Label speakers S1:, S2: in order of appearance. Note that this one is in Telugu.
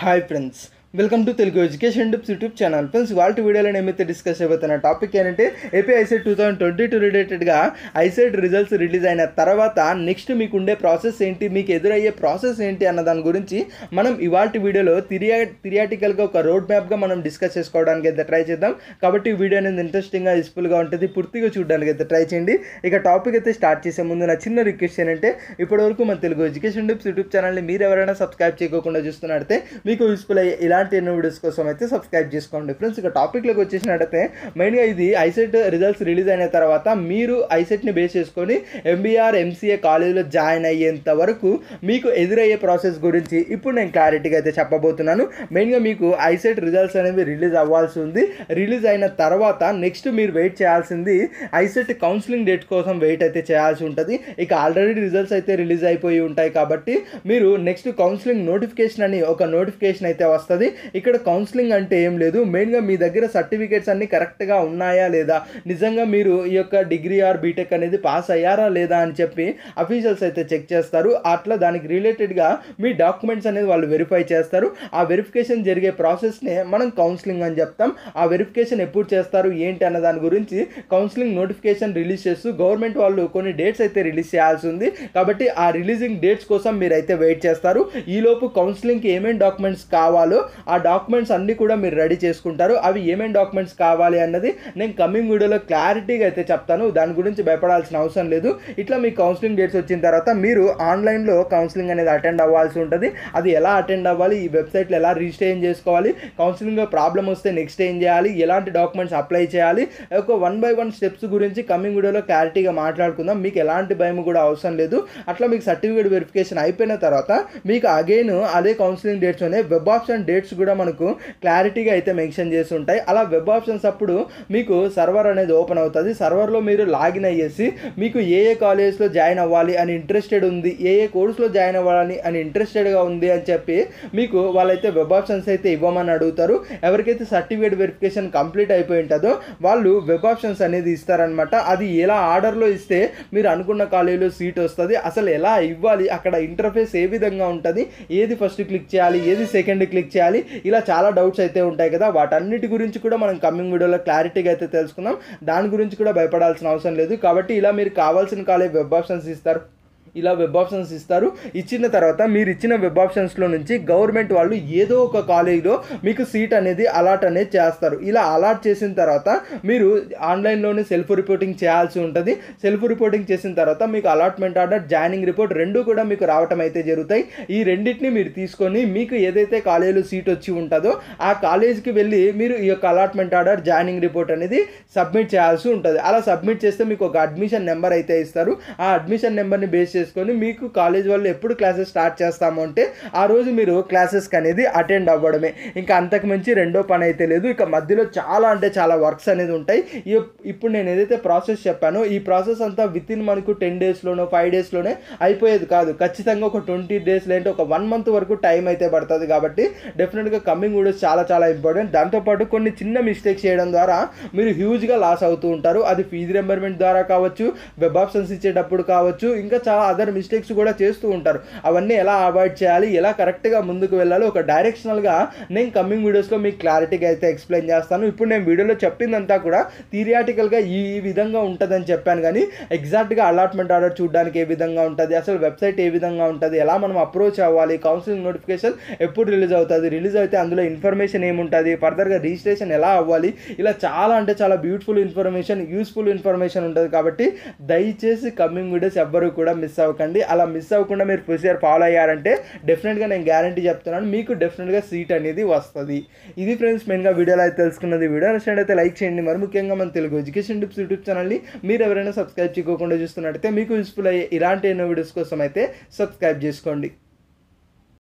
S1: hi friends welcome to Telugu education tips YouTube channel friends వాళ్ళ వీడియోలో ఏమైతే డిస్కస్ అయిపోతున్న టాపిక్ ఏంటంటే AP ICET two thousand twenty two రిలేటెడ్గా ఐసెట్ రిజల్ట్స్ రిలీజ్ అయిన తర్వాత నెక్స్ట్ మీకు ఉండే ప్రాసెస్ ఏంటి మీకు ఎదురయ్యే ప్రాసెస్ ఏంటి అన్న దాని గురించి మనం ఇవాళ వీడియోలో తిరియా తిరియాటికల్గా ఒక రోడ్ మ్యాప్గా మనం డిస్కస్ చేసుకోవడానికి అయితే ట్రై చేద్దాం కాబట్టి ఈ వీడియో అనేది ఇంట్రెస్టింగ్గా యూస్ఫుల్గా ఉంటుంది పూర్తిగా చూడడానికి అయితే ట్రై చేయండి ఇక టాపిక్ అయితే స్టార్ట్ చేసే ముందు నా చిన్న రిక్వెస్ట్ ఏంటంటే ఇప్పటివరకు మన తెలుగు ఎడ్యుకేషన్ టిప్స్ యూట్యూబ్ ఛానల్ని మీరు ఎవరైనా సబ్స్క్రైబ్ చేయకుండా చూస్తున్నట్టయితే మీకు యూస్ఫుల్ అయ్యే ఇలాంటి ఎన్నో వీడియోస్ కోసం అయితే సబ్స్క్రైబ్ చేసుకోండి ఫ్రెండ్స్ ఇక టాపిక్లోకి వచ్చేసినట్టయితే మెయిన్గా ఇది ఐసెట్ రిజల్ట్స్ రిలీజ్ అయిన తర్వాత మీరు ఐసెట్ని బేస్ చేసుకొని ఎంబీఆర్ ఎంసీఏ కాలేజీలో జాయిన్ అయ్యేంత వరకు మీకు ఎదురయ్యే ప్రాసెస్ గురించి ఇప్పుడు నేను క్లారిటీగా అయితే చెప్పబోతున్నాను మెయిన్గా మీకు ఐసెట్ రిజల్ట్స్ అనేవి రిలీజ్ అవ్వాల్సి ఉంది రిలీజ్ అయిన తర్వాత నెక్స్ట్ మీరు వెయిట్ చేయాల్సింది ఐసెట్ కౌన్సిలింగ్ డేట్ కోసం వెయిట్ అయితే చేయాల్సి ఉంటుంది ఇక ఆల్రెడీ రిజల్ట్స్ అయితే రిలీజ్ అయిపోయి ఉంటాయి కాబట్టి మీరు నెక్స్ట్ కౌన్సిలింగ్ నోటిఫికేషన్ అని ఒక నోటిఫికేషన్ అయితే వస్తుంది ఇక్కడ కౌన్సిలింగ్ అంటే ఏం లేదు మెయిన్గా మీ దగ్గర సర్టిఫికేట్స్ అన్ని కరెక్ట్గా ఉన్నాయా లేదా నిజంగా మీరు ఈ యొక్క డిగ్రీ ఆర్ బీటెక్ అనేది పాస్ అయ్యారా లేదా అని చెప్పి అఫీషియల్స్ అయితే చెక్ చేస్తారు అట్లా దానికి రిలేటెడ్గా మీ డాక్యుమెంట్స్ అనేది వాళ్ళు వెరిఫై చేస్తారు ఆ వెరిఫికేషన్ జరిగే ప్రాసెస్నే మనం కౌన్సిలింగ్ అని చెప్తాం ఆ వెరిఫికేషన్ ఎప్పుడు చేస్తారు ఏంటి అన్న దాని గురించి కౌన్సిలింగ్ నోటిఫికేషన్ రిలీజ్ చేస్తూ గవర్నమెంట్ వాళ్ళు కొన్ని డేట్స్ అయితే రిలీజ్ చేయాల్సి ఉంది కాబట్టి ఆ రిలీజింగ్ డేట్స్ కోసం మీరు అయితే వెయిట్ చేస్తారు ఈలోపు కౌన్సిలింగ్కి ఏమేమి డాక్యుమెంట్స్ కావాలో ఆ డాక్యుమెంట్స్ అన్నీ కూడా మీరు రెడీ చేసుకుంటారు అవి ఏమేమి డాక్యుమెంట్స్ కావాలి అన్నది నేను కమింగ్ వీడియోలో క్లారిటీగా అయితే చెప్తాను దాని గురించి భయపడాల్సిన అవసరం లేదు ఇట్లా మీ కౌన్సిలింగ్ డేట్స్ వచ్చిన తర్వాత మీరు ఆన్లైన్లో కౌన్సిలింగ్ అనేది అటెండ్ అవ్వాల్సి ఉంటుంది అది ఎలా అటెండ్ అవ్వాలి ఈ వెబ్సైట్లో ఎలా రిజిస్ట్రేషన్ చేసుకోవాలి కౌన్సిలింగ్లో ప్రాబ్లం వస్తే నెక్స్ట్ ఏం చేయాలి ఎలాంటి డాక్యుమెంట్స్ అప్లై చేయాలి ఒక వన్ బై వన్ స్టెప్స్ గురించి కమింగ్ వీడియోలో క్లారిటీగా మాట్లాడుకుందాం మీకు ఎలాంటి భయం కూడా అవసరం లేదు అట్లా మీకు సర్టిఫికేట్ వెరిఫికేషన్ అయిపోయిన తర్వాత మీకు అగైన్ అదే కౌన్సిలింగ్ డేట్స్ ఉన్నాయి వెబ్ ఆప్షన్ డేట్స్ కూడా మనకు క్లారిటీగా అయితే మెన్షన్ చేసి ఉంటాయి అలా వెబ్ ఆప్షన్స్ అప్పుడు మీకు సర్వర్ అనేది ఓపెన్ అవుతుంది సర్వర్లో మీరు లాగిన్ అయ్యేసి మీకు ఏ ఏ కాలేజ్లో జాయిన్ అవ్వాలి అని ఇంట్రెస్టెడ్ ఉంది ఏ ఏ కోర్సులో జాయిన్ అవ్వాలని అని ఇంట్రెస్టెడ్గా ఉంది అని చెప్పి మీకు వాళ్ళైతే వెబ్ ఆప్షన్స్ అయితే ఇవ్వమని అడుగుతారు ఎవరికైతే సర్టిఫికేట్ వెరిఫికేషన్ కంప్లీట్ అయిపోయి ఉంటుందో వాళ్ళు వెబ్ ఆప్షన్స్ అనేది ఇస్తారనమాట అది ఎలా ఆర్డర్లో ఇస్తే మీరు అనుకున్న కాలేజీలో సీట్ వస్తుంది అసలు ఎలా ఇవ్వాలి అక్కడ ఇంటర్ఫేస్ ఏ విధంగా ఉంటుంది ఏది ఫస్ట్ క్లిక్ చేయాలి ఏది సెకండ్ క్లిక్ చేయాలి ఇలా చాలా డౌట్స్ అయితే ఉంటాయి కదా వాటన్నిటి గురించి కూడా మనం కమింగ్ వీడియోలో క్లారిటీగా అయితే తెలుసుకుందాం దాని గురించి కూడా భయపడాల్సిన అవసరం లేదు కాబట్టి ఇలా మీరు కావాల్సిన కాలేజ్ వెబ్ ఆప్షన్స్ ఇస్తారు ఇలా వెబ్ ఆప్షన్స్ ఇస్తారు ఇచ్చిన తర్వాత మీరు ఇచ్చిన వెబ్ ఆప్షన్స్లో నుంచి గవర్నమెంట్ వాళ్ళు ఏదో ఒక కాలేజీలో మీకు సీట్ అనేది అలాట్ అనేది చేస్తారు ఇలా అలాట్ చేసిన తర్వాత మీరు ఆన్లైన్లోనే సెల్ఫ్ రిపోర్టింగ్ చేయాల్సి ఉంటుంది సెల్ఫ్ రిపోర్టింగ్ చేసిన తర్వాత మీకు అలాట్మెంట్ ఆర్డర్ జాయినింగ్ రిపోర్ట్ రెండు కూడా మీకు రావటం అయితే జరుగుతాయి ఈ రెండింటిని మీరు తీసుకొని మీకు ఏదైతే కాలేజీలో సీట్ వచ్చి ఉంటుందో ఆ కాలేజీకి వెళ్ళి మీరు ఈ యొక్క అలాట్మెంట్ ఆర్డర్ జాయినింగ్ రిపోర్ట్ అనేది సబ్మిట్ చేయాల్సి ఉంటుంది అలా సబ్మిట్ చేస్తే మీకు ఒక అడ్మిషన్ నెంబర్ అయితే ఇస్తారు ఆ అడ్మిషన్ నెంబర్ని బేస్ చేసుకొని మీకు కాలేజ్ వాళ్ళు ఎప్పుడు క్లాసెస్ స్టార్ట్ చేస్తాము అంటే ఆ రోజు మీరు క్లాసెస్కి అనేది అటెండ్ అవ్వడమే ఇంకా అంతకు మించి రెండో పని అయితే లేదు ఇక మధ్యలో చాలా అంటే చాలా వర్క్స్ అనేది ఉంటాయి ఇప్- ఇప్పుడు నేను ఏదైతే ప్రాసెస్ చెప్పానో ఈ ప్రాసెస్ అంతా విత్ ఇన్ మనకు టెన్ డేస్లోనో ఫైవ్ డేస్లోనే అయిపోయేది కాదు ఖచ్చితంగా ఒక ట్వంటీ డేస్ లేదంటే ఒక వన్ మంత్ వరకు టైం అయితే పడుతుంది కాబట్టి డెఫినెట్గా కమింగ్ వీడియోస్ చాలా చాలా ఇంపార్టెంట్ దాంతోపాటు కొన్ని చిన్న మిస్టేక్స్ చేయడం ద్వారా మీరు హ్యూజ్గా లాస్ అవుతూ ఉంటారు అది ఫీజు రింబర్మెంట్ ద్వారా కావచ్చు వెబ్ ఆప్షన్స్ ఇచ్చేటప్పుడు కావచ్చు ఇంకా చాలా అదర్ మిస్టేక్స్ కూడా చేస్తూ ఉంటారు అవన్నీ ఎలా అవాయిడ్ చేయాలి ఎలా కరెక్ట్గా ముందుకు వెళ్ళాలి ఒక డైరెక్షనల్గా నేను కమింగ్ వీడియోస్లో మీకు క్లారిటీగా అయితే ఎక్స్ప్లెయిన్ చేస్తాను ఇప్పుడు నేను వీడియోలో చెప్పిందంతా కూడా థిరియాటికల్గా ఈ ఈ విధంగా ఉంటుందని చెప్పాను కానీ ఎగ్జాక్ట్గా అలాట్మెంట్ ఆర్డర్ చూడడానికి ఏ విధంగా ఉంటుంది అసలు వెబ్సైట్ ఏ విధంగా ఉంటుంది ఎలా మనం అప్రోచ్ అవ్వాలి కౌన్సిలింగ్ నోటిఫికేషన్ ఎప్పుడు రిలీజ్ అవుతుంది రిలీజ్ అయితే అందులో ఇన్ఫర్మేషన్ ఏముంటుంది ఫర్దర్గా రిజిస్ట్రేషన్ ఎలా అవ్వాలి ఇలా చాలా అంటే చాలా బ్యూటిఫుల్ ఇన్ఫర్మేషన్ యూస్ఫుల్ ఇన్ఫర్మేషన్ ఉంటుంది కాబట్టి దయచేసి కమింగ్ వీడియోస్ ఎవ్వరూ కూడా మిస్ అవ్వకండి అలా మిస్ అవ్వకుండా మీరు ప్రొసీజర్ ఫాలో అయ్యారంటే డెఫినెట్గా నేను గ్యారంటీ చెప్తున్నాను మీకు డెఫినెట్గా సీట్ అనేది వస్తుంది ఇది ఫ్రెండ్స్ మెయిన్గా వీడియోలో అయితే తెలుసుకున్నది వీడియో నచ్చినట్టయితే లైక్ చేయండి మరి ముఖ్యంగా మన తెలుగు ఎడ్యుకేషన్ టిప్స్ యూట్యూబ్ ఛానల్ని మీరు ఎవరైనా సబ్స్క్రైబ్ చేయకుండా చూస్తున్నట్టయితే మీకు యూస్ఫుల్ అయ్యే ఇలాంటి ఎన్నో వీడియోస్ కోసం అయితే సబ్స్క్రైబ్ చేసుకోండి